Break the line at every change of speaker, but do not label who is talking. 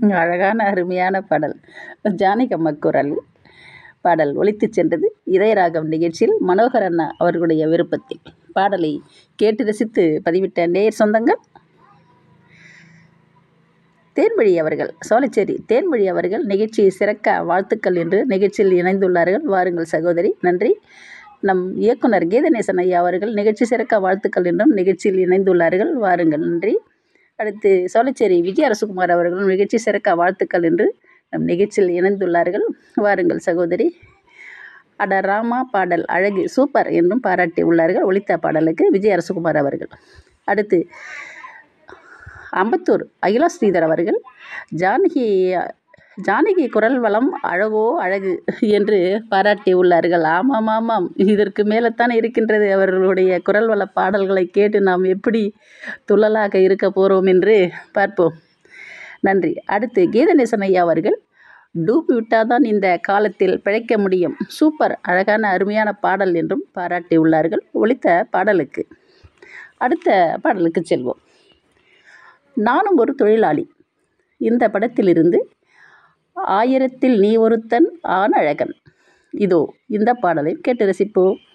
அழகான அருமையான பாடல் ஜானகம்மா குரல் பாடல் ஒலித்துச் சென்றது இதயராகம் நிகழ்ச்சியில் மனோகர் அண்ணா அவர்களுடைய விருப்பத்தில் பாடலை கேட்டு ரசித்து பதிவிட்ட நேயர் சொந்தங்கள் தேன்மொழி அவர்கள் சோலைச்சேரி தேன்மொழி அவர்கள் நிகழ்ச்சியை சிறக்க வாழ்த்துக்கள் என்று நிகழ்ச்சியில் இணைந்துள்ளார்கள் வாருங்கள் சகோதரி நன்றி நம் இயக்குனர் கீதநேசன் ஐயா அவர்கள் நிகழ்ச்சி சிறக்க வாழ்த்துக்கள் என்றும் நிகழ்ச்சியில் இணைந்துள்ளார்கள் வாருங்கள் நன்றி அடுத்து சோலைச்சேரி விஜய அரசுகுமார் அவர்களும் நிகழ்ச்சி சிறக்க வாழ்த்துக்கள் என்று நம் நிகழ்ச்சியில் இணைந்துள்ளார்கள் வாருங்கள் சகோதரி அட ராமா பாடல் அழகு சூப்பர் என்றும் பாராட்டி உள்ளார்கள் ஒலித்த பாடலுக்கு விஜய் அரசகுமார் அவர்கள் அடுத்து அம்பத்தூர் அகிலா ஸ்ரீதர் அவர்கள் ஜானகி ஜானகி குரல் வளம் அழகோ அழகு என்று பாராட்டி உள்ளார்கள் ஆமாம் ஆமாம் இதற்கு மேலத்தான் இருக்கின்றது அவர்களுடைய குரல் வள பாடல்களை கேட்டு நாம் எப்படி துள்ளலாக இருக்க போகிறோம் என்று பார்ப்போம் நன்றி அடுத்து கீதநேசன் ஐயா அவர்கள் டூப் விட்டாதான் இந்த காலத்தில் பிழைக்க முடியும் சூப்பர் அழகான அருமையான பாடல் என்றும் பாராட்டி உள்ளார்கள் ஒலித்த பாடலுக்கு அடுத்த பாடலுக்கு செல்வோம் நானும் ஒரு தொழிலாளி இந்த படத்திலிருந்து ஆயிரத்தில் நீ ஒருத்தன் ஆண் அழகன் இதோ இந்த பாடலை கேட்டு ரசிப்போம்